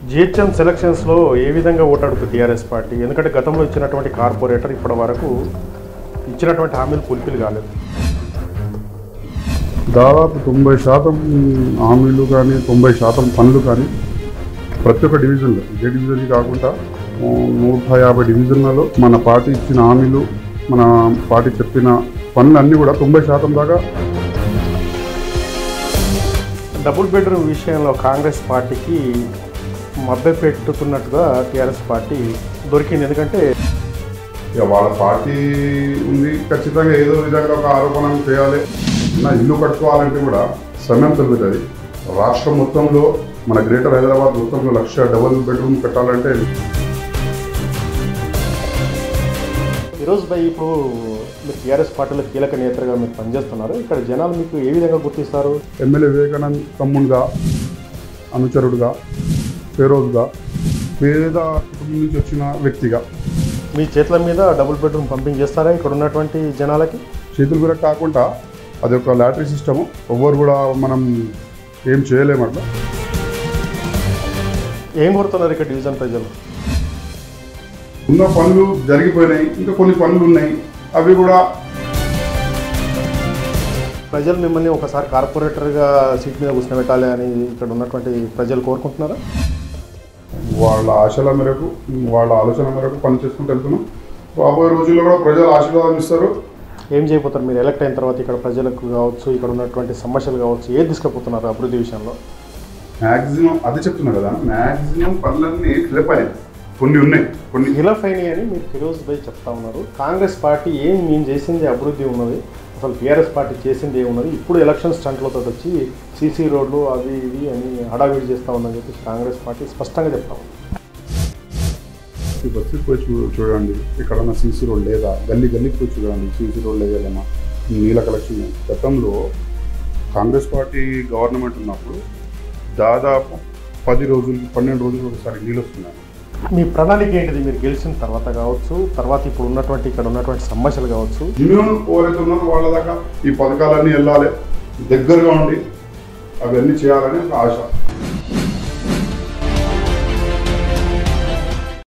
GHM సెలక్షన్స్లో ఏ విధంగా ఓటాడుతుంది TRS party ఎందుకంటే గతంలో ఇచ్చినటువంటి కార్పొరేటర్ ఇప్పటి వరకు ఇచ్చినటువంటి హామీలు ఫుల్ఫిల్ కాలేదు దాదాపు తొంభై శాతం హామీలు కానీ తొంభై శాతం పనులు కానీ ప్రతి ఒక్క డివిజన్లో ఏ డివిజన్ కాకుండా ఆ, నూట యాభై డివిజన్లలో మన పార్టీ ఇచ్చిన హామీలు మన పార్టీ చెప్పిన పనులు అన్నీ కూడా తొంభై శాతం దాకా డబుల్ బెడ్రూమ్ విషయంలో కాంగ్రెస్ పార్టీకి మద్దతు పెట్టుతున్నట్టుగా టీఆర్ఎస్ పార్టీ దొరికింది ఎందుకంటే ఇక వాళ్ళ పార్టీ ఉంది ఖచ్చితంగా ఏదో విధంగా ఒక ఆరోపణ చేయాలి నా ఇల్లు కట్టుకోవాలంటే కూడా సమయం తగ్గుతుంది రాష్ట్రం మొత్తంలో మన గ్రేటర్ హైదరాబాద్ మొత్తంలో లక్ష డబుల్ బెడ్రూమ్ కట్టాలంటే ఈరోజు బై ఇప్పుడు మీరు టీఆర్ఎస్ పార్టీలో కీలక నేతగా మీరు పనిచేస్తున్నారు ఇక్కడ జనాలు మీకు ఏ విధంగా గుర్తిస్తారు ఎమ్మెల్యే వివేకానంద్ తమ్ముడుగా అనుచరుడుగా ఫేరోజ్గా పేద కుటుంబం నుంచి వచ్చిన వ్యక్తిగా మీ చేతుల మీద డబుల్ బెడ్రూమ్ పంపింగ్ చేస్తారా ఇక్కడ ఉన్నటువంటి జనాలకి చేతులు కూడా కాకుండా అది ఒక లాటరీ సిస్టము ఎవ్వరు కూడా మనం ఏం చేయలేము అట్లా ఏం కోరుతున్నారు ఇక్కడ డివిజన్ ప్రజలు ఉన్న పనులు జరిగిపోయినాయి ఇంకా కొన్ని పనులు ఉన్నాయి అవి కూడా ప్రజలు మిమ్మల్ని ఒకసారి కార్పొరేటర్గా సీట్ మీద కూర్చోబెట్టాలి అని ఇక్కడ ఉన్నటువంటి ప్రజలు కోరుకుంటున్నారా వాళ్ళ ఆశల మేరకు వాళ్ళ ఆలోచన మేరకు పనిచేసుకుంటూ వెళ్తున్నాం రాబోయే రోజుల్లో కూడా ప్రజలు ఆశీర్వాదం ఇస్తారు ఏం చేయబోతారు మీరు ఎలక్ట్ అయిన తర్వాత ఇక్కడ ప్రజలకు కావచ్చు ఇక్కడ ఉన్నటువంటి సమస్యలు కావచ్చు ఏది తీసుకుపోతున్నారు అభివృద్ధి విషయంలో మ్యాక్సిమం అది చెప్తున్నా కదా మ్యాక్సిమం పనులన్నీ ఫిలప్ అయినాయి కొన్ని ఉన్నాయి కొన్ని ఫిలప్ అయినాయి అని మీరు ఫిరోజ్ భాయ్ చెప్తా ఉన్నారు కాంగ్రెస్ పార్టీ ఏం మేము చేసింది అభివృద్ధి ఉన్నది అసలు టీఆర్ఎస్ పార్టీ చేసింది ఏమున్నది ఇప్పుడు ఎలక్షన్ స్టంట్లతో వచ్చి సీసీ రోడ్లు అవి ఇవి అని హడావిడి చేస్తా ఉందని చెప్పేసి కాంగ్రెస్ పార్టీ స్పష్టంగా చెప్తా ఉంది ఈ బస్సుకి పోయి చూ చూడండి ఎక్కడన్నా సీసీ రోడ్ లేదా గల్లీ గల్లీకి పోయి చూడండి సీసీ రోడ్ లేదేమో నీళ్ళ కలెక్షన్ లేదు. గతంలో కాంగ్రెస్ పార్టీ గవర్నమెంట్ ఉన్నప్పుడు దాదాపు పది రోజులు పన్నెండు రోజులు ఒకసారి నీళ్ళు వస్తున్నాయి మీ ప్రణాళిక ఏంటిది మీరు గెలిచిన తర్వాత కావచ్చు తర్వాత ఇప్పుడు ఉన్నటువంటి ఇక్కడ ఉన్నటువంటి సమస్యలు కావచ్చు యూనియన్ ఎవరైతే ఉన్నారో వాళ్ళ దాకా ఈ పథకాలన్నీ వెళ్ళాలి దగ్గరగా ఉండి అవన్నీ చేయాలని ఒక ఆశ